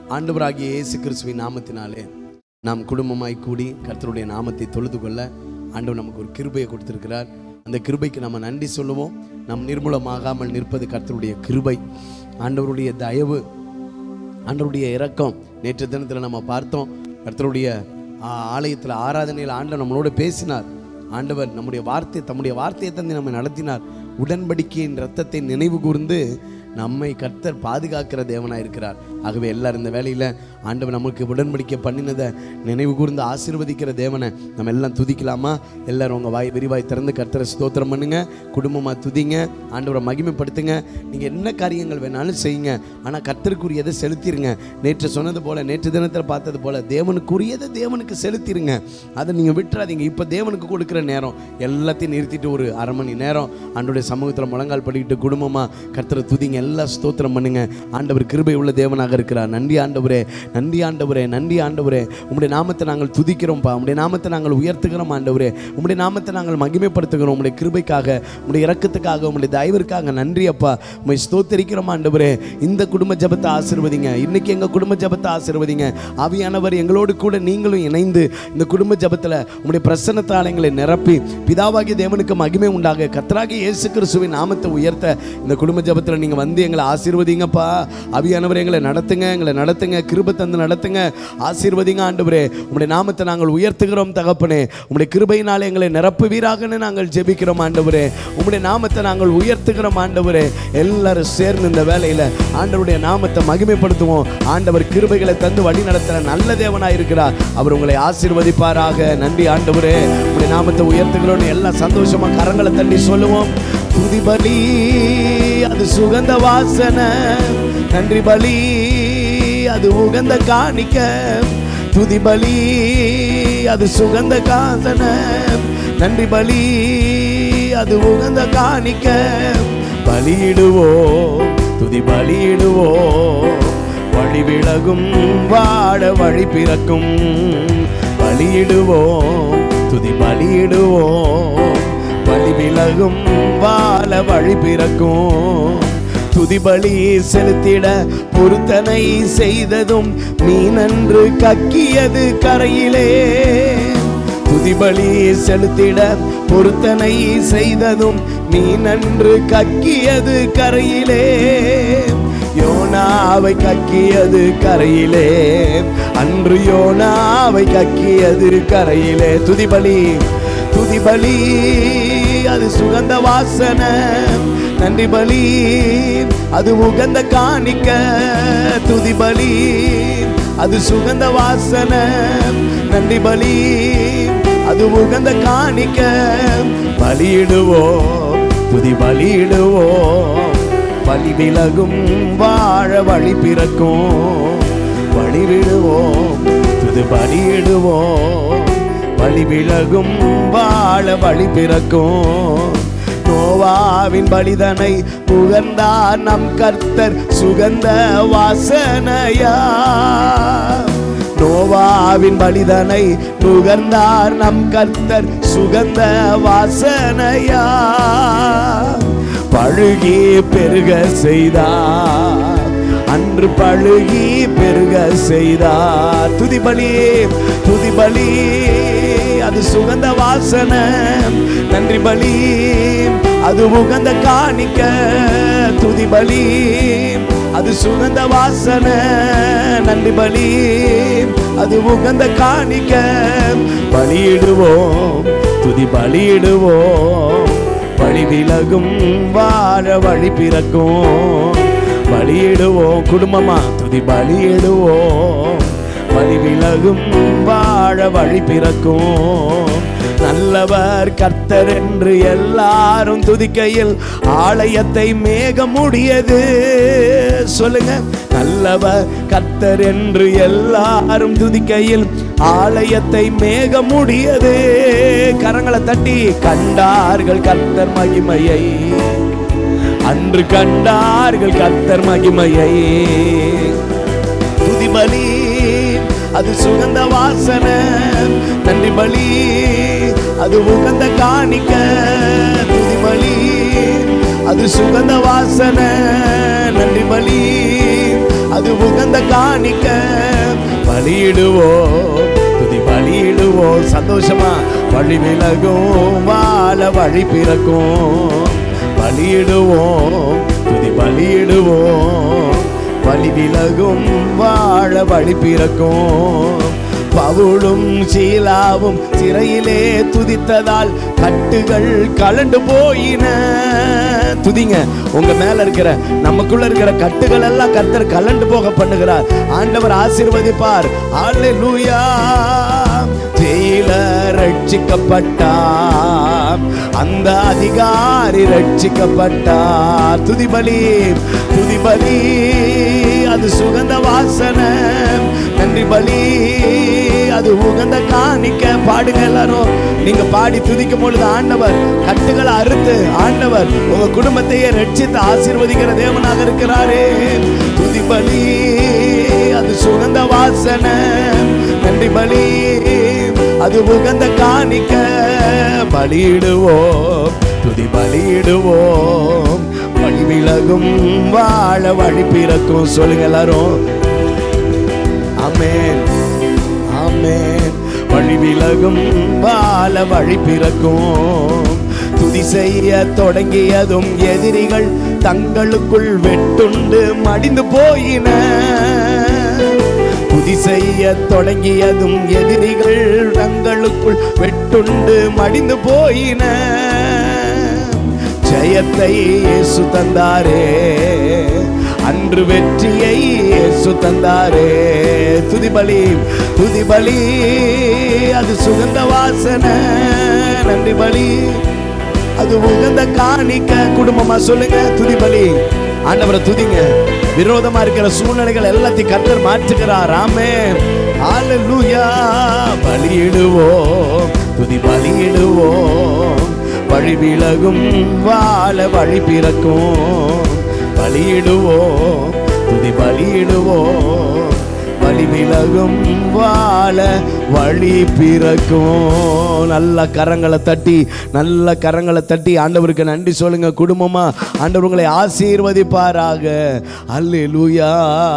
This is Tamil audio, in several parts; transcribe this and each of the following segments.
ஆண்டவராகிய இயேசு கிறிஸ்துவின் நாமத்தினாலே நாம் குடும்பமாய் கூடி கர்த்தருடைய நாமத்தை தொழுது கொள்ள ஆண்டவர் நமக்கு ஒரு கிருபையை கொடுத்திருக்கிறார் அந்த கிருபைக்கு நம்ம நன்றி சொல்லுவோம் நம் நிர்மூலமாகாமல் நிற்பது கர்த்தருடைய கிருபை ஆண்டவருடைய தயவு ஆண்டவருடைய இரக்கம் நேற்று தினத்தில் நம்ம பார்த்தோம் கர்த்தருடைய ஆலயத்தில் ஆராதனையில் ஆண்டவர் நம்மளோட பேசினார் ஆண்டவர் நம்முடைய வார்த்தை தம்முடைய வார்த்தையை தந்து நம்மை நடத்தினார் உடன்படிக்கையின் ரத்தத்தை நினைவு கூர்ந்து நம்மை கர்த்தர் பாதுகாக்கிற தேவனாக இருக்கிறார் ஆகவே எல்லாரும் இந்த வேலையில் ஆண்டவர் நமக்கு உடன்படிக்கை பண்ணினதை நினைவு கூர்ந்து ஆசீர்வதிக்கிற தேவனை நம்ம எல்லாம் துதிக்கலாமா எல்லாரும் உங்கள் வாய் விரிவாய் திறந்து கர்த்தரை ஸ்தோத்திரம் பண்ணுங்க குடும்பமாக துதிங்க ஆண்டவரை மகிமைப்படுத்துங்க நீங்கள் என்ன காரியங்கள் வேணாலும் செய்யுங்க ஆனால் கர்த்தருக்குரியதை செலுத்திடுங்க நேற்று சொன்னது போல நேற்று தினத்தில் பார்த்தது போல தேவனுக்குரியதை தேவனுக்கு செலுத்திடுங்க அதை நீங்கள் விட்டுறாதீங்க இப்போ தேவனுக்கு கொடுக்குற நேரம் எல்லாத்தையும் நிறுத்திட்டு ஒரு அரை மணி நேரம் ஆண்டோடைய சமூகத்தில் முழங்கால் படிக்கிட்டு குடும்பமாக கர்த்தரை துதிங்க எல்லாம் ஸ்தோத்திரம் பண்ணுங்க ஆண்டவர் கிருபை உள்ள தேவனாக இருக்கிறார் நன்றி ஆண்டவரே நன்றி ஆண்டவரே நன்றி ஆண்டவரே உம்முடைய நாமத்தை நாங்கள் துதிக்கிறோம்ப்பா உம்முடைய நாமத்தை நாங்கள் உயர்த்துகிறோம் ஆண்டவரே உம்முடைய நாமத்தை நாங்கள் மகிமைப்படுத்துகிறோம் உம்முடைய கிருபைக்காக உம்முடைய இரக்கத்துக்காக உம்முடைய தயவிற்காக நன்றி அப்பா உம்மை ஸ்தோத்தரிக்கிறோம் ஆண்டவரே இந்த குடும்ப ஜபத்தை ஆசிர்வதிங்க இன்னைக்கு எங்கள் குடும்ப ஜபத்தை ஆசிர்வதிங்க ஆவியானவர் எங்களோடு கூட நீங்களும் இணைந்து இந்த குடும்ப ஜபத்தில் உம்முடைய பிரசன்னத்தால் எங்களை நிரப்பி பிதாவாகிய தேவனுக்கு மகிமை உண்டாக கத்தராகிய இயேசு கிறிஸ்துவின் நாமத்தை உயர்த்த இந்த குடும்ப ஜபத்தில் நீங்கள் வந்து எங்களை ஆசீர்வதிங்கப்பா ஆவியானவர் எங்களை நடத்துங்க எங்களை நடத்துங்க கிருபை தந்து நடத்துங்க ஆசீர்வதிங்க ஆண்டவரே உம்முடைய நாமத்தை நாங்கள் உயர்த்துகிறோம் தகப்பனே உம்முடைய கிருபையினால் எங்களை நிரப்புவீராகன்னு நாங்கள் ஜெபிக்கிறோம் ஆண்டவரே உம்முடைய நாமத்தை நாங்கள் உயர்த்துகிறோம் ஆண்டவரே எல்லாரும் சேர்ந்து இந்த வேலையில் ஆண்டவருடைய நாமத்தை மகிமைப்படுத்துவோம் ஆண்டவர் கிருபைகளை தந்து வழி நடத்துகிற நல்ல தேவனாக இருக்கிறார் அவர் உங்களை ஆசீர்வதிப்பாராக நன்றி ஆண்டவரே உம்முடைய நாமத்தை உயர்த்துகிறோன்னு எல்லாம் சந்தோஷமா கரங்களை தள்ளி சொல்லுவோம் துதி பலி அது சுகந்த வாசனை நன்றி பலி அது உகந்த காணிக்க துதி பலி அது சுகந்த காசன நன்றி பலி அது உகந்த காணிக்க பலியிடுவோம் துதி பலியிடுவோம் வழி விலகும் வாழ வழி பிறக்கும் பலியிடுவோம் துதி பலியிடுவோம் வழி விலகும் வாழ வழி பிறக்கும் துதிபலி செலுத்திட பொருத்தனை செய்ததும் மீனன்று கக்கியது கரையிலே துதிபலி செலுத்திட பொருத்தனை செய்ததும் மீனன்று கக்கியது கரையிலே யோனாவை கக்கியது கரையிலே அன்று யோனாவை கக்கியது கரையிலே துதிபலி துதிபலி அது சுகந்த வாசனை நன்றி பலி அது உகந்த காணிக்க துதி பலி அது சுகந்த வாசனை நன்றி பலி அது உகந்த காணிக்க பலியிடுவோம் துதி பலியிடுவோம் வழி விலகும் வாழ வழி பிறக்கும் வழி விடுவோம் துது பலியிடுவோம் வழி விலகும் வாழ வழி பிறக்கும் நோவாவின் பலிதனை புகழ்ந்தார் நம் கர்த்தர் சுகந்த வாசனையா நோவாவின் பலிதனை நுகர்ந்தார் நம் கர்த்தர் சுகந்த வாசனையா பழுகி பெருக செய்தார் அன்று பழுகி பெருக செய்தார் துதிபலி துதிபலி அது சுகந்த வாசனை நன்றி பலி அது உகந்த காணிக்க துதி பலி அது சுகந்த வாசனை நன்றி பலி அது உகந்த காணிக்க பலியிடுவோம் துதி பலியிடுவோம் வழி விலகும் வாழ வழி பிறக்கும் பலியிடுவோம் குடும்பமா துதி பலியிடுவோம் வழி விலகும் வாழ வழி பிறக்கும் நல்லவர் கர்த்தர் என்று எல்லாரும் துதிக்கையில் ஆலயத்தை மேக முடியது சொல்லுங்க நல்லவர் கர்த்தர் என்று எல்லாரும் துதிக்கையில் ஆலயத்தை மேக முடியது கரங்களை தட்டி கண்டார்கள் கர்த்தர் மகிமையை அன்று கண்டார்கள் கர்த்தர் மகிமையை துதி பலி அது சுகந்த வாசனை நன்றி பலி அது உகந்த காணிக்க துதி பலி அது சுகந்த வாசனை நன்றி பலி அது உகந்த காணிக்க பலியிடுவோம் துதி பலியிடுவோம் சந்தோஷமா வழி விலகும் வாழ வழி பிறக்கும் பலியிடுவோம் துதி பலியிடுவோம் வழி விலகும் வாழ வழி பிறக்கும் பவுளும் சீலாவும் சிறையிலே துதித்ததால் கட்டுகள் கலண்டு போயின துதிங்க உங்க மேல இருக்கிற நமக்குள்ள இருக்கிற கட்டுகள் எல்லாம் கர்த்தர் கலண்டு போக பண்ணுகிறார் ஆண்டவர் ஆசீர்வதிப்பார் அல்லேலூயா ஜெயில ரட்சிக்கப்பட்டார் அந்த அதிகாரி ரட்சிக்கப்பட்டார் துதிபலி துதிபலி அது சுகந்த வாசனை நன்றி பலி அது உகந்த காணிக்க பாடுங்க எல்லாரும் நீங்க பாடி துதிக்கும் பொழுது ஆண்டவர் கட்டுகளை அறுத்து ஆண்டவர் உங்க குடும்பத்தையே ரட்சித்து ஆசீர்வதிக்கிற தேவனாக இருக்கிறாரே துதி பலி அது சுகந்த வாசனை நன்றி பலி அது உகந்த காணிக்க பலியிடுவோம் துதி பலியிடுவோம் வழி விலகும் வாழ வழி பிறக்கும் சொல்லுங்க எல்லாரும் ஆமென் ஆமென் வழி விலகும் வாழ வழி பிறக்கும் துதி செய்ய தொடங்கியதும் எதிரிகள் தங்களுக்குள் வெட்டுண்டு மடிந்து போயின துதி செய்ய தொடங்கியதும் எதிரிகள் தங்களுக்குள் வெட்டுண்டு மடிந்து போயின ஜெயத்தை இயேசு தந்தாரே அன்று வெற்றியை இயேசு தந்தாரே துதிபலி துதிபலி அது சுகந்த வாசனை நன்றி பலி அது உகந்த காணிக்க குடும்பமா சொல்லுங்க துதிபலி ஆண்டவரை துதிங்க விரோதமா இருக்கிற சூழ்நிலைகள் எல்லாத்தையும் கர்த்தர் மாற்றுகிறார் ஆமே ஹalleluya பலியிடுவோம் துதி பலியிடுவோம் வழி விலகும் வாழ வழி பிறக்கும் பலியிடுவோம் துதி பலியிடுவோம் வழி விலகும் வாழ வழி பிறக்கும் நல்ல கரங்களை தட்டி நல்ல கரங்களை தட்டி ஆண்டவருக்கு நன்றி சொல்லுங்க குடும்பமா ஆண்டவர் உங்களை ஆசீர்வதிப்பாராக அல்லேலூயா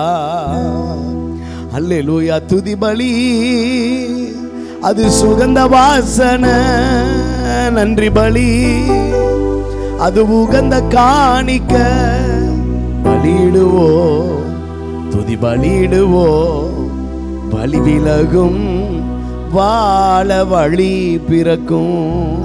அல்லேலூயா துதி பலி அது சுகந்த வாசனை நன்றி பலி அது உகந்த காணிக்க பலியிடுவோம் துதி பலியிடுவோம் பலி விலகும் வாழ வழி பிறக்கும்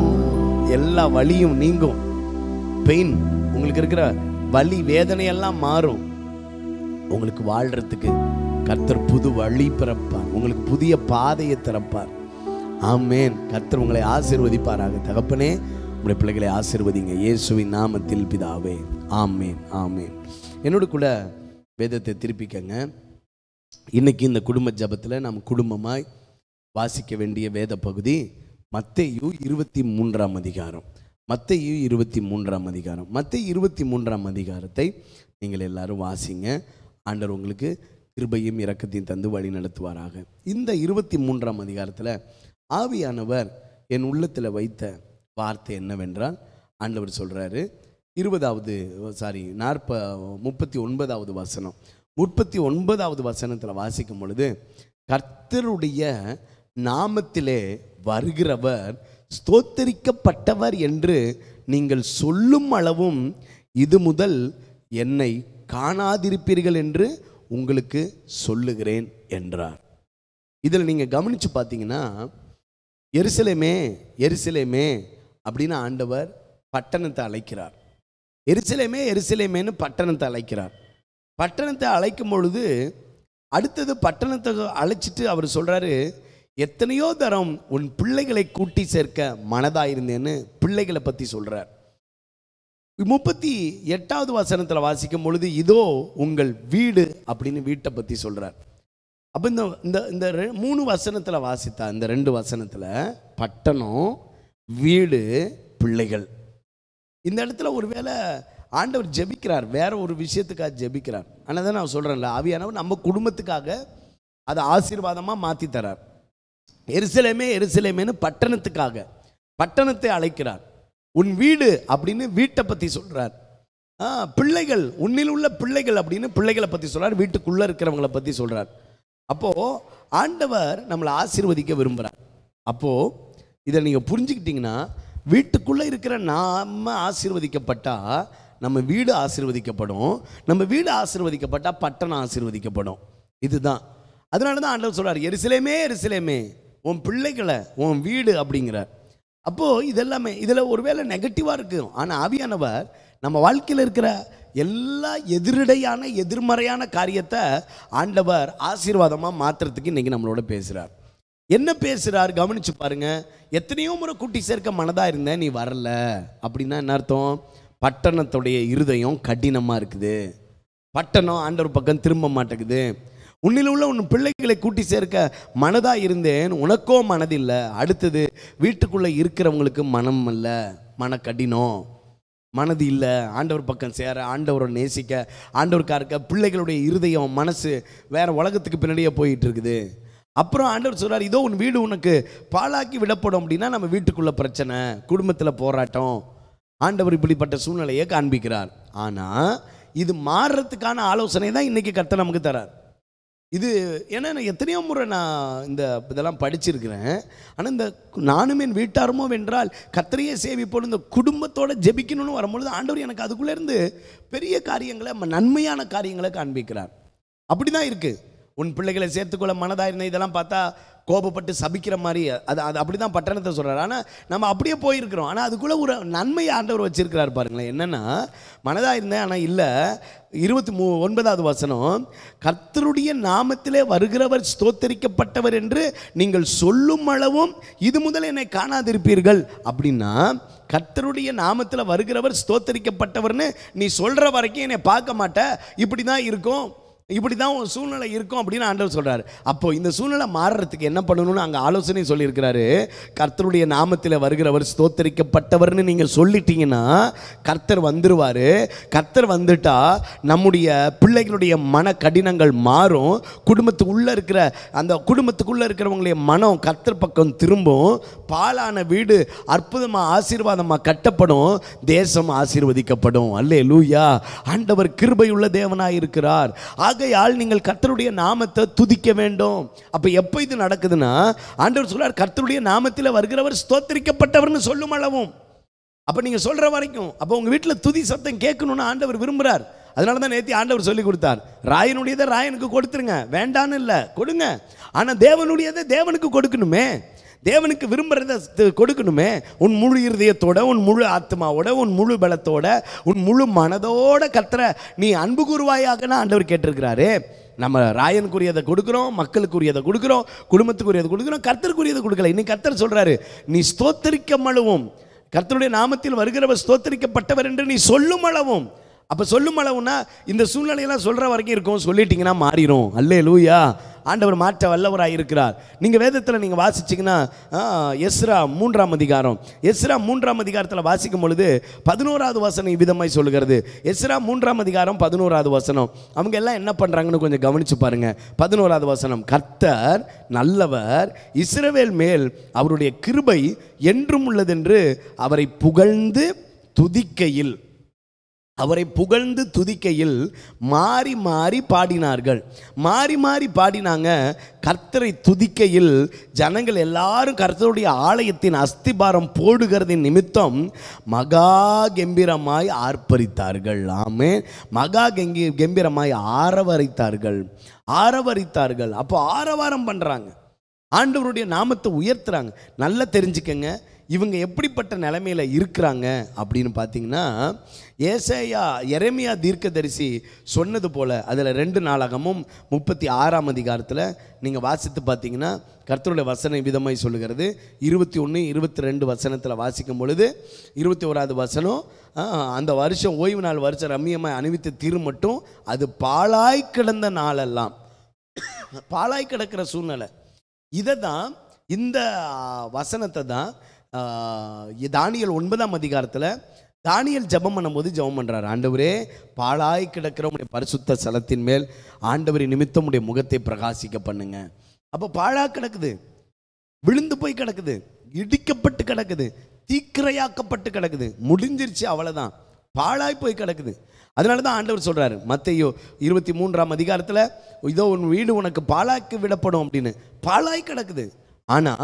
எல்லா வலியும் நீங்கும் பெயின் உங்களுக்கு இருக்கிற வலி வேதனை எல்லாம் மாறும் உங்களுக்கு வாழ்றதுக்கு கர்த்தர் புது வழி பிறப்பார் உங்களுக்கு புதிய பாதையை திறப்பார் ஆமேன் கர்த்தர் உங்களை ஆசீர்வதிப்பாராக தகப்பனே உங்களுடைய பிள்ளைகளை ஆசீர்வதிங்க இயேசுவின் நாமத்தில் பிதாவே ஆமேன் ஆமேன் என்னோட கூட வேதத்தை திருப்பிக்கங்க இன்னைக்கு இந்த குடும்ப ஜபத்தில் நாம் குடும்பமாய் வாசிக்க வேண்டிய வேத பகுதி மத்தேயு இருபத்தி மூன்றாம் அதிகாரம் மத்தேயு இருபத்தி மூன்றாம் அதிகாரம் மத்தேயு இருபத்தி மூன்றாம் அதிகாரத்தை நீங்கள் எல்லாரும் வாசிங்க ஆண்டவர் உங்களுக்கு கிருபையும் இரக்கத்தையும் தந்து வழி நடத்துவாராக இந்த இருபத்தி மூன்றாம் அதிகாரத்தில் ஆவியானவர் என் உள்ளத்தில் வைத்த வார்த்தை என்னவென்றால் ஆண்டவர் சொல்கிறாரு இருபதாவது சாரி நாற்ப முப்பத்தி ஒன்பதாவது வசனம் முப்பத்தி ஒன்பதாவது வசனத்தில் வாசிக்கும் பொழுது கர்த்தருடைய நாமத்திலே வருகிறவர் ஸ்தோத்தரிக்கப்பட்டவர் என்று நீங்கள் சொல்லும் அளவும் இது முதல் என்னை காணாதிருப்பீர்கள் என்று உங்களுக்கு சொல்லுகிறேன் என்றார் இதில் நீங்கள் கவனித்து பார்த்தீங்கன்னா எருசலேமே எருசலேமே அப்படின்னு ஆண்டவர் பட்டணத்தை அழைக்கிறார் எருசலேமே எருசலேமேன்னு பட்டணத்தை அழைக்கிறார் பட்டணத்தை அழைக்கும் பொழுது அடுத்தது பட்டணத்தை அழைச்சிட்டு அவர் சொல்கிறாரு எத்தனையோ தரம் உன் பிள்ளைகளை கூட்டி சேர்க்க மனதாயிருந்தேன்னு பிள்ளைகளை பற்றி சொல்கிறார் முப்பத்தி எட்டாவது வசனத்தில் வாசிக்கும் பொழுது இதோ உங்கள் வீடு அப்படின்னு வீட்டை பற்றி சொல்கிறார் அப்போ இந்த இந்த இந்த ரெ- மூணு வசனத்தில் வாசித்தா இந்த ரெண்டு வசனத்தில் பட்டணம் வீடு பிள்ளைகள் இந்த இடத்துல ஒருவேளை ஆண்டவர் ஜெபிக்கிறார் வேற ஒரு விஷயத்துக்காக ஜெபிக்கிறார் ஆனால் தான் நான் சொல்கிறேன்ல ஆவியானவர் நம்ம குடும்பத்துக்காக அதை ஆசீர்வாதமாக மாற்றி தரார் எருசலேமே எருசலேமேன்னு பட்டணத்துக்காக பட்டணத்தை அழைக்கிறார் உன் வீடு அப்படின்னு வீட்டை பற்றி சொல்கிறார் ஆ, பிள்ளைகள் உன்னில் உள்ள பிள்ளைகள் அப்படின்னு பிள்ளைகளை பற்றி சொல்றார் வீட்டுக்குள்ளே இருக்கிறவங்கள பற்றி சொல்றார் அப்போது ஆண்டவர் நம்மளை ஆசீர்வதிக்க விரும்புகிறார் அப்போது இதை நீங்கள் புரிஞ்சுக்கிட்டீங்கன்னா வீட்டுக்குள்ளே இருக்கிற நாம ஆசீர்வதிக்கப்பட்டா நம்ம வீடு ஆசீர்வதிக்கப்படும் நம்ம வீடு ஆசீர்வதிக்கப்பட்டா பட்டணம் ஆசீர்வதிக்கப்படும் இதுதான் அதனால தான் ஆண்டவர் சொல்றார் எருசலேமே எருசலேமே உன் பிள்ளைகளை உன் வீடு அப்படிங்கிறார் அப்போது இதெல்லாமே இதில் ஒருவேளை நெகட்டிவாக இருக்கும் ஆனால் ஆவியானவர் நம்ம வாழ்க்கையில் இருக்கிற எல்லா எதிரடையான எதிர்மறையான காரியத்தை ஆண்டவர் ஆசீர்வாதமாக மாற்றுறதுக்கு இன்றைக்கி நம்மளோட பேசுகிறார் என்ன பேசுகிறார் கவனிச்சு பாருங்க எத்தனையோ முறை கூட்டி சேர்க்க மனதாக இருந்தேன் நீ வரல அப்படின்னா என்ன அர்த்தம் பட்டணத்துடைய இருதயம் கடினமாக இருக்குது பட்டணம் ஆண்டவர் பக்கம் திரும்ப மாட்டேங்குது உன்னில் உள்ள உன் பிள்ளைகளை கூட்டி சேர்க்க மனதாக இருந்தேன் உனக்கோ மனதில்லை அடுத்தது வீட்டுக்குள்ளே இருக்கிறவங்களுக்கு மனம் அல்ல மன கடினம் மனது இல்லை ஆண்டவர் பக்கம் சேர ஆண்டவரை நேசிக்க ஆண்டவருக்கா இருக்க பிள்ளைகளுடைய இருதயம் மனசு வேற உலகத்துக்கு பின்னாடியே போயிட்டு இருக்குது அப்புறம் ஆண்டவர் சொல்றார் இதோ உன் வீடு உனக்கு பாழாக்கி விடப்படும் அப்படின்னா நம்ம வீட்டுக்குள்ள பிரச்சனை குடும்பத்தில் போராட்டம் ஆண்டவர் இப்படிப்பட்ட சூழ்நிலையை காண்பிக்கிறார் ஆனால் இது மாறுறதுக்கான ஆலோசனை தான் இன்னைக்கு கர்த்தர் நமக்கு தரார் இது ஏன்னா நான் எத்தனையோ முறை நான் இந்த இதெல்லாம் படிச்சிருக்கிறேன் ஆனால் இந்த நானும் என் வீட்டாருமோ வென்றால் கத்தரையே சேவிப்போடு இந்த குடும்பத்தோட ஜெபிக்கணும்னு வரும்பொழுது ஆண்டவர் எனக்கு அதுக்குள்ளே இருந்து பெரிய காரியங்களை ம- நன்மையான காரியங்களை காண்பிக்கிறார் அப்படி தான் இருக்குது உன் பிள்ளைகளை சேர்த்துக்கொள்ள மனதாக இருந்த இதெல்லாம் பார்த்தா கோபப்பட்டு சபிக்கிற மாதிரி அது அது அப்படி தான் பட்டணத்தை சொல்கிறார் ஆனால் நம்ம அப்படியே போயிருக்கிறோம் ஆனால் அதுக்குள்ளே ஒரு நன்மை ஆண்டவர் வச்சிருக்கிறார் பாருங்களேன் என்னென்னா மனதாக இருந்தேன் ஆனால் இல்லை இருபத்தி மூ ஒன்பதாவது வசனம் கர்த்தருடைய நாமத்திலே வருகிறவர் ஸ்தோத்தரிக்கப்பட்டவர் என்று நீங்கள் சொல்லும் அளவும் இது முதல் என்னை காணாதிருப்பீர்கள் அப்படின்னா கர்த்தருடைய நாமத்தில் வருகிறவர் ஸ்தோத்தரிக்கப்பட்டவர்னு நீ சொல்கிற வரைக்கும் என்னை பார்க்க மாட்ட இப்படி தான் இருக்கும் இப்படி தான் உன் சூழ்நிலை இருக்கும் அப்படின்னு ஆண்டவர் சொல்றாரு அப்போ இந்த சூழ்நிலை மாறுறதுக்கு என்ன பண்ணணும்னு அங்கே ஆலோசனை சொல்லியிருக்கிறாரு கர்த்தருடைய நாமத்தில் வருகிறவர் ஸ்தோத்தரிக்கப்பட்டவர்னு நீங்கள் சொல்லிட்டீங்கன்னா கர்த்தர் வந்துருவாரு கர்த்தர் வந்துட்டா நம்முடைய பிள்ளைகளுடைய மன கடினங்கள் மாறும் குடும்பத்துக்கு உள்ள இருக்கிற அந்த குடும்பத்துக்குள்ள இருக்கிறவங்களுடைய மனம் கர்த்தர் பக்கம் திரும்பும் பாலான வீடு அற்புதமாக ஆசீர்வாதமாக கட்டப்படும் தேசம் ஆசீர்வதிக்கப்படும் அல்லே லூயா ஆண்டவர் கிருபையுள்ள தேவனாய் இருக்கிறார் ஆகையால் நீங்கள் கர்த்தருடைய நாமத்தை துதிக்க வேண்டும் அப்போ எப்போ இது நடக்குதுன்னா ஆண்டவர் சொல்றார் கர்த்தருடைய நாமத்தில் வருகிறவர் ஸ்தோத்திரிக்கப்பட்டவர்னு சொல்லும் அளவும் அப்போ நீங்கள் சொல்கிற வரைக்கும் அப்போ உங்கள் வீட்டில் துதி சத்தம் கேட்கணும்னு ஆண்டவர் விரும்புகிறார் அதனால தான் நேத்தி ஆண்டவர் சொல்லி கொடுத்தார் ராயனுடையதை ராயனுக்கு கொடுத்துருங்க வேண்டான்னு இல்லை கொடுங்க ஆனால் தேவனுடையதை தேவனுக்கு கொடுக்கணுமே தேவனுக்கு விரும்புறத த- கொடுக்கணுமே உன் முழு இருதயத்தோட உன் முழு ஆத்மாவோட உன் முழு பலத்தோட உன் முழு மனதோட கத்துற நீ அன்பு கூறுவாயாகனா ஆண்டவர் கேட்டிருக்கிறாரு நம்ம ராயனுக்குரியதை கொடுக்குறோம் மக்களுக்குரியதை கொடுக்குறோம் குடும்பத்துக்குரியதை கொடுக்குறோம் கர்த்தருக்குரியதை கொடுக்கல இன்னைக்கு கர்த்தர் சொல்றாரு நீ ஸ்தோத்தரிக்க அளவும் கர்த்தருடைய நாமத்தில் வருகிறவர் ஸ்தோத்தரிக்கப்பட்டவர் என்று நீ சொல்லும் அளவும் அப்போ சொல்லும் அளவுனா இந்த சூழ்நிலையெல்லாம் சொல்கிற வரைக்கும் இருக்கும் சொல்லிட்டீங்கன்னா மாறிடும் அல்லே லூயா ஆண்டவர் மாற்ற வல்லவராக இருக்கிறார் நீங்கள் வேதத்தில் நீங்கள் வாசிச்சிங்கன்னா ஆ, எஸ்ரா மூன்றாம் அதிகாரம் எஸ்ரா மூன்றாம் அதிகாரத்தில் வாசிக்கும் பொழுது பதினோராவது வசனம் விதமாய் சொல்லுகிறது எஸ்ரா மூன்றாம் அதிகாரம் பதினோராவது வசனம் அவங்க எல்லாம் என்ன பண்ணுறாங்கன்னு கொஞ்சம் கவனிச்சு பாருங்க பதினோராவது வசனம் கர்த்தர் நல்லவர் இஸ்ரவேல் மேல் அவருடைய கிருபை என்றும் உள்ளதென்று அவரை புகழ்ந்து துதிக்கையில் அவரை புகழ்ந்து துதிக்கையில் மாறி மாறி பாடினார்கள் மாறி மாறி பாடினாங்க கர்த்தரை துதிக்கையில் ஜனங்கள் எல்லாரும் கர்த்தருடைய ஆலயத்தின் அஸ்திபாரம் போடுகிறதின் நிமித்தம் மகா கம்பீரமாய் ஆர்ப்பரித்தார்கள் ஆமே மகா கெங்கி கம்பீரமாய் ஆரவரித்தார்கள் ஆரவரித்தார்கள் அப்போ ஆரவாரம் பண்ணுறாங்க ஆண்டவருடைய நாமத்தை உயர்த்துறாங்க நல்லா தெரிஞ்சுக்கங்க இவங்க எப்படிப்பட்ட நிலைமையில இருக்கிறாங்க அப்படின்னு பார்த்தீங்கன்னா ஏசையா எரேமியா தீர்க்கதரிசி சொன்னது போல அதில் ரெண்டு நாளாகமும் முப்பத்தி ஆறாம் அதிகாரத்தில் நீங்கள் வாசித்து பார்த்தீங்கன்னா கர்த்தருடைய வசன விதமாய் சொல்லுகிறது இருபத்தி ஒன்று இருபத்தி ரெண்டு வசனத்தில் வாசிக்கும் பொழுது இருபத்தி ஓராவது வசனம் ஆ, அந்த வருஷம் ஓய்வு நாள் வருஷம் ரம்மியமாய் அணிவித்த தீரு மட்டும் அது பாழாய் கிடந்த நாளெல்லாம் பாழாய் கிடக்கிற சூழ்நிலை இதை தான் இந்த வசனத்தை தான் ஆ, தானியேல் ஒன்பதாம் அதிகாரத்தில் தானியேல் ஜெபம் பண்ணும்போது ஜெபம் பண்ணுறாரு ஆண்டவரே பாழாய் கிடக்கிற உடைய பரிசுத்த ஸ்தலத்தின் மேல் ஆண்டவரின் நிமித்தம் உடைய முகத்தை பிரகாசிக்க பண்ணுங்க அப்போ பாழா கிடக்குது விழுந்து போய் கிடக்குது இடிக்கப்பட்டு கிடக்குது தீக்கிரையாக்கப்பட்டு கிடக்குது முடிஞ்சிருச்சு அவ்வளோதான் பாழாய் போய் கிடக்குது அதனால தான் ஆண்டவர் சொல்றாரு மத்தையோ இருபத்தி மூன்றாம் அதிகாரத்தில் இதோ உன் வீடு உனக்கு பாழாய்க்கு விடப்படும் அப்படின்னு பாழாய் கிடக்குது ஆனா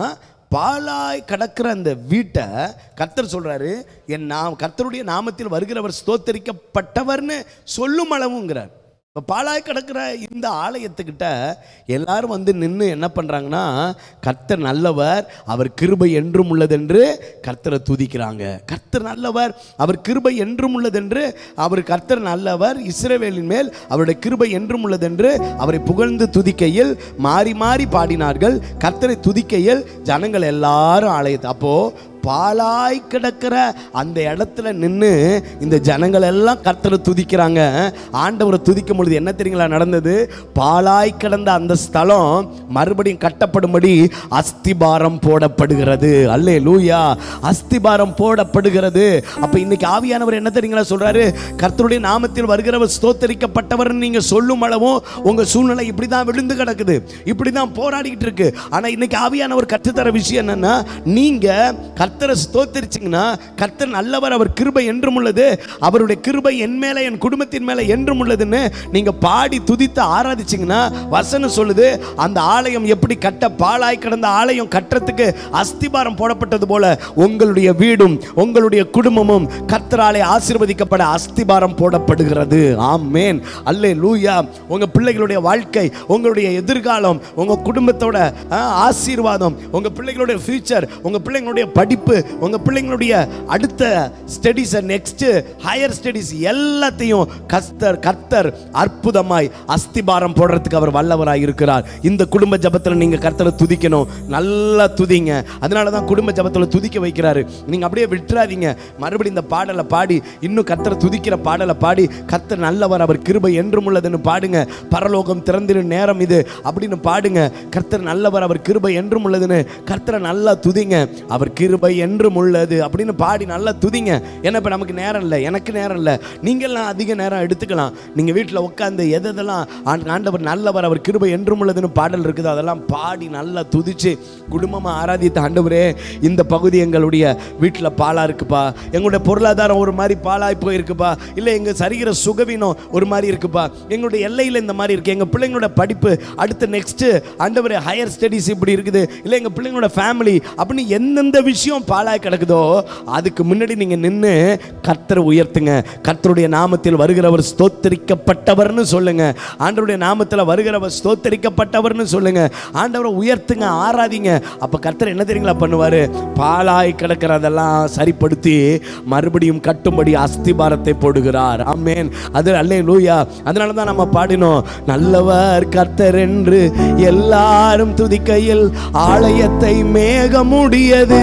பாழாய் கிடக்கிற அந்த வீட்டை கர்த்தர் சொல்றாரு என் நாம் கர்த்தருடைய நாமத்தில் வருகிறவர் ஸ்தோத்தரிக்கப்பட்டவர்னு சொல்லும் அளவுங்கிறார் இப்போ பாழாய் கிடக்கிற இந்த ஆலயத்துக்கிட்ட எல்லாரும் வந்து நின்று என்ன பண்ணுறாங்கன்னா கர்த்தர் நல்லவர் அவர் கிருபை என்றும் உள்ளதென்று கர்த்தரை துதிக்கிறாங்க கர்த்தர் நல்லவர் அவர் கிருபை என்றும் உள்ளதென்று அவர் கர்த்தர் நல்லவர் இஸ்ரவேலின் மேல் அவருடைய கிருபை என்றும் உள்ளதென்று அவரை புகழ்ந்து துதிக்கையில் மாறி மாறி பாடினார்கள் கர்த்தரை துதிக்கையில் ஜனங்கள் எல்லாரும் ஆலயத்தை அப்போ பாலாய் கிடக்கிற அந்த இடத்துல நின்று இந்த ஜனங்கள் எல்லாம் கர்த்தரை துதிக்கிறாங்க ஆண்டவரை துதிக்கும் பொழுது என்ன தெரியுங்களா நடந்தது பாலாய் கிடந்த அந்த ஸ்தலம் மறுபடியும் கட்டப்படும்படி அஸ்திபாரம் போடப்படுகிறது அல்லே லூயா அஸ்திபாரம் போடப்படுகிறது அப்ப இன்னைக்கு ஆவியானவர் என்ன தெரியுங்களா சொல்றாரு கர்த்தருடைய நாமத்தில் வருகிறவர் ஸ்தோத்தரிக்கப்பட்டவர் நீங்க சொல்லும் அளவும் உங்க சூழ்நிலை இப்படிதான் விழுந்து கிடக்குது இப்படிதான் போராடிக்கிட்டு இருக்கு ஆனா இன்னைக்கு ஆவியானவர் கற்றுத்தர விஷயம் என்னன்னா நீங்க கர்த்தரை ஸ்தோத்தரிச்சிங்கன்னா கர்த்தர் நல்லவர் அவர் கிருபை என்றும் உள்ளது அவருடைய கிருபை என் மேல என் குடும்பத்தின் மேல என்றும் உள்ளதுன்னு நீங்க பாடி துதித்து ஆராதிச்சிங்கன்னா வசனம் சொல்லுது அந்த ஆலயம் எப்படி கட்ட பாழாய் கிடந்த ஆலயம் கட்டுறதுக்கு அஸ்திபாரம் போடப்பட்டது போல உங்களுடைய வீடும் உங்களுடைய குடும்பமும் கர்த்தராலே ஆசீர்வதிக்கப்பட அஸ்திபாரம் போடப்படுகிறது ஆமேன் அல்லே லூயா உங்க பிள்ளைகளுடைய வாழ்க்கை உங்களுடைய எதிர்காலம் உங்க குடும்பத்தோட ஆ, ஆசீர்வாதம் உங்க பிள்ளைகளுடைய ஃபியூச்சர் உங்க பிள்ளைங்களுடைய படிப்பு உங்க பிள்ளைங்களுடைய அடுத்த ஸ்டடீஸ் நெக்ஸ்ட் ஹையர் ஸ்டடீஸ் எல்லாத்தையும் கஸ்தர் கர்த்தர் அற்புதமாய் அஸ்திபாரம் போடுறதுக்கு அவர் வல்லவராய் இருக்கிறார் இந்த குடும்ப ஜபத்தில் நீங்க கர்த்தரை துதிக்கணும் நல்லா துதிங்க அதனால தான் குடும்ப ஜபத்தில் துதிக்க வைக்கிறாரு நீங்க அப்படியே விட்டுறாதீங்க மறுபடியும் இந்த பாடலை பாடி இன்னும் கர்த்தரை துதிக்கிற பாடலை பாடி கர்த்தர் நல்லவர் அவர் கிருபை என்றும் உள்ளதுன்னு பாடுங்க பரலோகம் திறந்திரும் நேரம் இது அப்படின்னு பாடுங்க கர்த்தர் நல்லவர் அவர் கிருபை என்றும் உள்ளதுன்னு கர்த்தரை நல்லா துதிங்க அவர் கிருபை என்றும் உள்ளது அப்படின்னு பாடி நல்லா துதிங்க ஏன்னா இப்போ நமக்கு நேரம் இல்லை எனக்கு நேரம் இல்லை நீங்கள்லாம் அதிக நேரம் எடுத்துக்கலாம் நீங்கள் வீட்டில் உட்காந்து எதெல்லாம் ஆண்- ஆண்டவர் நல்லவர் அவர் கிருபை என்றும் உள்ளதுன்னு பாடல் இருக்குது அதெல்லாம் பாடி நல்லா துதிச்சு குடும்பமாக ஆராதித்த ஆண்டவரே இந்த பகுதி எங்களுடைய வீட்டில் பாலா இருக்குப்பா எங்களுடைய பொருளாதாரம் ஒரு மாதிரி பாலாய் போயிருக்குப்பா இல்லை எங்கள் சரிகிற சுகவீனம் ஒரு மாதிரி இருக்குப்பா எங்களுடைய எல்லையில் இந்த மாதிரி இருக்கு எங்கள் பிள்ளைங்களோட படிப்பு அடுத்த நெக்ஸ்ட்டு ஆண்டவரே ஹையர் ஸ்டடீஸ் இப்படி இருக்குது இல்லை எங்கள் பிள்ளைங்களோட ஃபேமிலி அப்படின்னு எந்தெந்த விஷயம் பாலாய் கிடக்குதோ அதுக்கு முன்னாடி நீங்கள் நின்று கர்த்தரை உயர்த்துங்க கர்த்தருடைய நாமத்தில் வருகிறவர் ஸ்தோத்தரிக்கப்பட்டவர்னு சொல்லுங்க ஆண்டவருடைய நாமத்தில் வருகிறவர் ஸ்தோத்தரிக்கப்பட்டவர்னு சொல்லுங்க ஆண்டவரை உயர்த்துங்க ஆராதிங்க அப்போ கர்த்தர் என்ன தெரியுங்களா பண்ணுவார் பாலாய் கிடக்கிறதெல்லாம் சரிப்படுத்தி மறுபடியும் கட்டும்படி அஸ்திபாரத்தை போடுகிறார் ஆமேன் அது அல்லே லூயா அதனால தான் நம்ம பாடினோம் நல்லவர் கர்த்தர் என்று எல்லாரும் துதிக்கையில் ஆலயத்தை மேக முடியது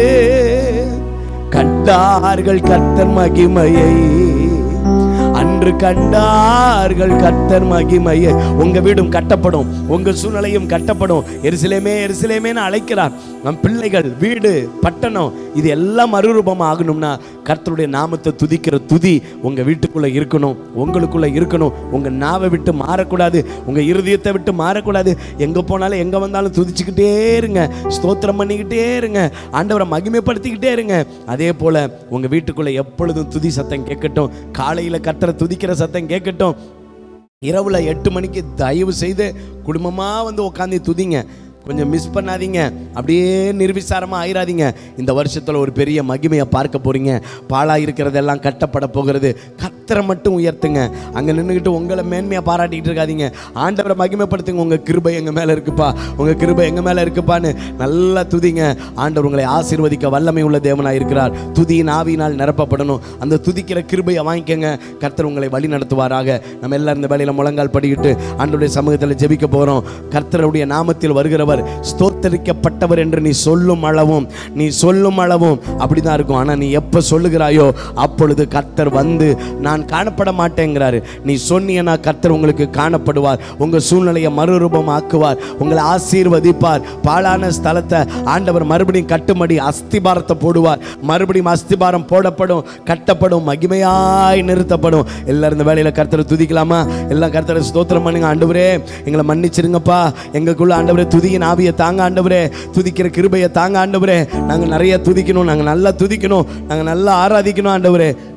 கண்டார்கள் கர்த்தர் மகிமையை அன்று கண்டார்கள் கர்த்தர் மகிமையை உங்க வீடும் கட்டப்படும் உங்க சூழ்நிலையும் கட்டப்படும் எருசலேமே எருசலேமேன்னு அழைக்கிறார் நம் பிள்ளைகள் வீடு பட்டணம் இது எல்லாம் மறுரூபம் ஆகணும்னா கர்த்தருடைய நாமத்தை துதிக்கிற துதி உங்க வீட்டுக்குள்ள இருக்கணும் உங்களுக்குள்ள இருக்கணும் உங்க நாவை விட்டு மாறக்கூடாது உங்க இருதயத்தை விட்டு மாறக்கூடாது எங்க போனாலும் எங்க வந்தாலும் துதிச்சுக்கிட்டே இருங்க ஸ்தோத்திரம் பண்ணிக்கிட்டே இருங்க ஆண்டவரை மகிமைப்படுத்திக்கிட்டே இருங்க அதே போல உங்க வீட்டுக்குள்ள எப்பொழுதும் துதி சத்தம் கேட்கட்டும் காலையில கர்த்தரை துதிக்கிற சத்தம் கேட்கட்டும் இரவுல எட்டு மணிக்கு தயவு செய்து குடும்பமா வந்து உட்காந்து துதிங்க கொஞ்சம் மிஸ் பண்ணாதீங்க அப்படியே நிர்விசாரமாக ஆயிராதீங்க இந்த வருஷத்தில் ஒரு பெரிய மகிமையை பார்க்க போறீங்க பாழா இருக்கிறதெல்லாம் கட்டப்பட போகிறது கத்தரை மட்டும் உயர்த்துங்க அங்கே நின்றுக்கிட்டு உங்களை மேன்மையாக பாராட்டிக்கிட்டு இருக்காதீங்க ஆண்டவரை மகிமைப்படுத்துங்க உங்கள் கிருபை எங்கள் மேலே இருக்குப்பா உங்கள் கிருபை எங்கள் மேலே இருக்குப்பான்னு நல்லா துதிங்க ஆண்டவர் உங்களை ஆசீர்வதிக்க வல்லமை உள்ள தேவனாக இருக்கிறார் துதியின் ஆவியினால் நிரப்பப்படணும் அந்த துதிக்கிற கிருபையை வாங்கிக்கங்க கர்த்தர் உங்களை வழி நடத்துவாராக நம்ம எல்லாரும் இந்த வேலையில் முழங்கால் படிக்கிட்டு ஆண்டவருடைய சமூகத்தில் ஜெபிக்க போகிறோம் கர்த்தருடைய நாமத்தில் வருகிறவர் ஸ்தோத்தரிக்கப்பட்டவர் என்று நீ சொல்லும் அளவும் நீ சொல்லும் அளவும் அப்படிதான் இருக்கும் ஆனால் நீ எப்போ சொல்லுகிறாயோ அப்பொழுது கர்த்தர் வந்து நான் காணப்பட மாட்டேங்கிறாரு நீ சொன்னீங்கன்னா கர்த்தர் உங்களுக்கு காணப்படுவார் உங்கள் சூழ்நிலையை மறுரூபம் ஆக்குவார் உங்களை ஆசீர்வதிப்பார் பாழான ஸ்தலத்தை ஆண்டவர் மறுபடியும் கட்டும்படி அஸ்திபாரத்தை போடுவார் மறுபடியும் அஸ்திபாரம் போடப்படும் கட்டப்படும் மகிமையாய் நிறுத்தப்படும் எல்லாரும் இந்த வேலையில் கர்த்தரை துதிக்கலாமா எல்லாம் கர்த்தரை ஸ்தோத்திரம் பண்ணுங்க ஆண்டவரே எங்களை மன்னிச்சிருங்கப்பா எங்களுக்குள்ள ஆண்டவரே துதியின் ஆவியை தாங்க ஆண்டவரே துதிக்கிற கிருபையை தாங்க ஆண்டவரே நாங்கள் நிறைய துதிக்கணும் நாங்கள் நல்லா துதிக்கணும் நாங்கள் நல்லா ஆராதிக்கணும் ஆண்டவரே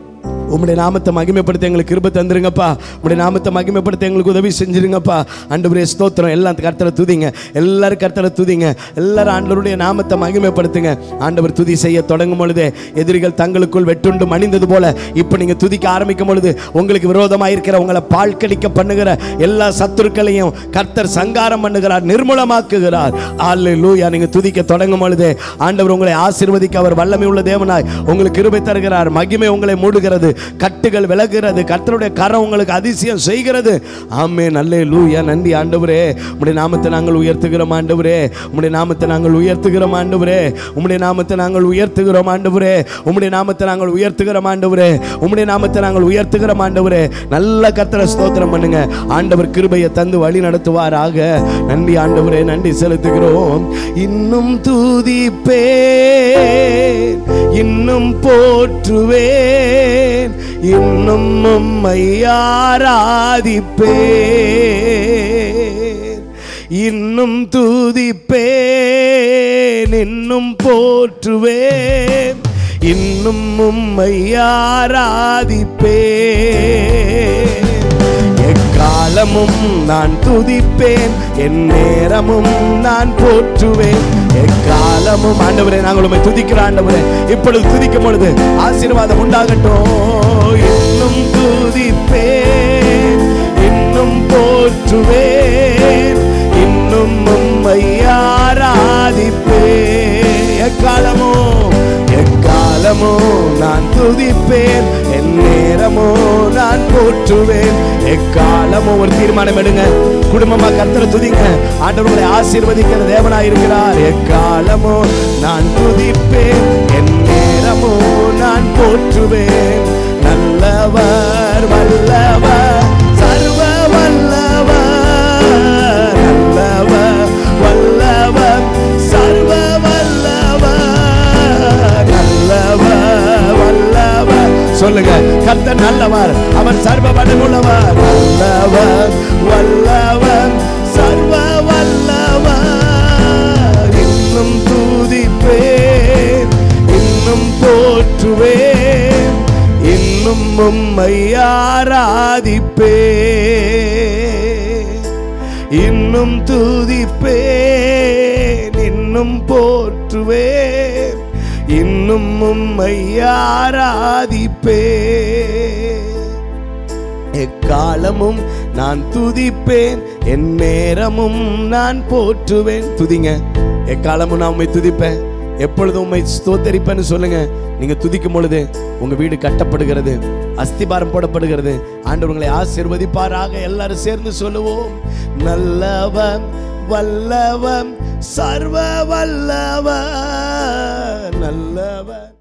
உம்முடைய நாமத்தை மகிமைப்படுத்த எங்களுக்கு கிருபை தந்துருங்கப்பா உம்முடைய நாமத்தை மகிமைப்படுத்த எங்களுக்கு உதவி செஞ்சிருங்கப்பா ஆண்டவரே ஸ்தோத்திரம் எல்லாம் கர்த்தரை துதிங்க எல்லாரும் கர்த்தரை துதிங்க எல்லாரும் ஆண்டவருடைய நாமத்தை மகிமைப்படுத்துங்க ஆண்டவர் துதி செய்ய தொடங்கும் பொழுதே எதிரிகள் தங்களுக்குள் வெட்டுண்டு மணிந்தது போல இப்போ நீங்க துதிக்க ஆரம்பிக்கும் பொழுது உங்களுக்கு விரோதமாக இருக்கிற உங்களை பால் கடிக்க பண்ணுகிற எல்லா சத்துருக்களையும் கர்த்தர் சங்காரம் பண்ணுகிறார் நிர்மூலமாக்குகிறார் அல்லேலூயா நீங்க துதிக்க தொடங்கும் பொழுதே ஆண்டவர் உங்களை ஆசீர்வதிக்க அவர் வல்லமை உள்ள தேவனாய் உங்களுக்கு கிருபை தருகிறார் மகிமை உங்களை மூடுகிறது கட்டுகள் விலகுகிறது கர்த்தருடைய கரம் உங்களுக்கு அதிசயம் செய்கிறது ஆமே நல்லே லூயா நன்றி ஆண்டவரே உம்முடைய நாமத்தை நாங்கள் உயர்த்துகிறோம் ஆண்டவரே உம்முடைய நாமத்தை நாங்கள் உயர்த்துகிறோம் ஆண்டவரே உம்முடைய நாமத்தை நாங்கள் உயர்த்துகிறோம் ஆண்டவரே உம்முடைய நாமத்தை நாங்கள் உயர்த்துகிறோம் ஆண்டவரே உம்முடைய நாமத்தை நாங்கள் உயர்த்துகிறோம் ஆண்டவரே நல்ல கர்த்தரை ஸ்தோத்திரம் பண்ணுங்க ஆண்டவர் கிருபையை தந்து வழி நடத்துவாராக நன்றி ஆண்டவரே நன்றி செலுத்துகிறோம் இன்னும் தூதிப்பே இன்னும் போற்றுவேன் இன்னும் உம்மை ஆராதிப்பேன் இன்னும் தூதிப்பேன் இன்னும் போற்றுவேன் இன்னும் உம்மை ஆராதிப்பேன் எக்காலமும் நான் துதிப்பேன் என் நேரமும் நான் போற்றுவேன் எக்காலமும் ஆண்டவரே நாங்கள் உம்மை துதிக்கிற ஆண்டவரே இப்பொழுது துதிக்கும் பொழுது ஆசீர்வாதம் உண்டாகட்டும் இன்னும் துதிப்பேன் இன்னும் போற்றுவேன் இன்னும் உம்மை ஆராதிப்பேன் எக்காலமோ எக்காலமோ நான் துதிப்பேன் என் நேரமோ நான் போற்றுவேன் எக்காலமோ ஒரு தீர்மானம் எடுங்க குடும்பமா கர்த்தரை துதிங்க ஆண்டவர்களை ஆசீர்வதிக்கிற தேவனாய் இருக்கிறார் எக்காலமோ நான் துதிப்பேன் என் நேரமோ நான் போற்றுவேன் நல்லவர் வல்லவர் சர்வ வல்லவர் நல்லவர் வல்லவர் சர்வ வல்லவர் நல்லவர் வல்லவர் சொல்லுங்க கர்த்தர் நல்லவர் அவர் சர்வ வல்லமுள்ளவர் நல்லவர் வல்லவர் சர்வ வல்லவர் இன்னும் தூதிப்பேன் இன்னும் போற்றுவேன் இன்னும் உம்மை ஆராதிப்பேன் இன்னும் துதிப்பேன் இன்னும் போற்றுவேன் இன்னும் உம்மை ஆராதிப்பேன் எக்காலமும் நான் துதிப்பேன் என் நேரமும் நான் போற்றுவேன் துதிங்க எக்காலமும் நான் உம்மை துதிப்பேன் எப்பொழுதும் உம்மை ஸ்தோத்தரிப்பேன்னு சொல்லுங்க நீங்க துதிக்கும் பொழுது உங்க வீடு கட்டப்படுகிறது அஸ்திபாரம் போடப்படுகிறது ஆண்டவர் உங்களை ஆசீர்வதிப்பாராக எல்லாரும் சேர்ந்து சொல்லுவோம் நல்லவன் வல்லவன் சர்வ வல்லவன் நல்லவன்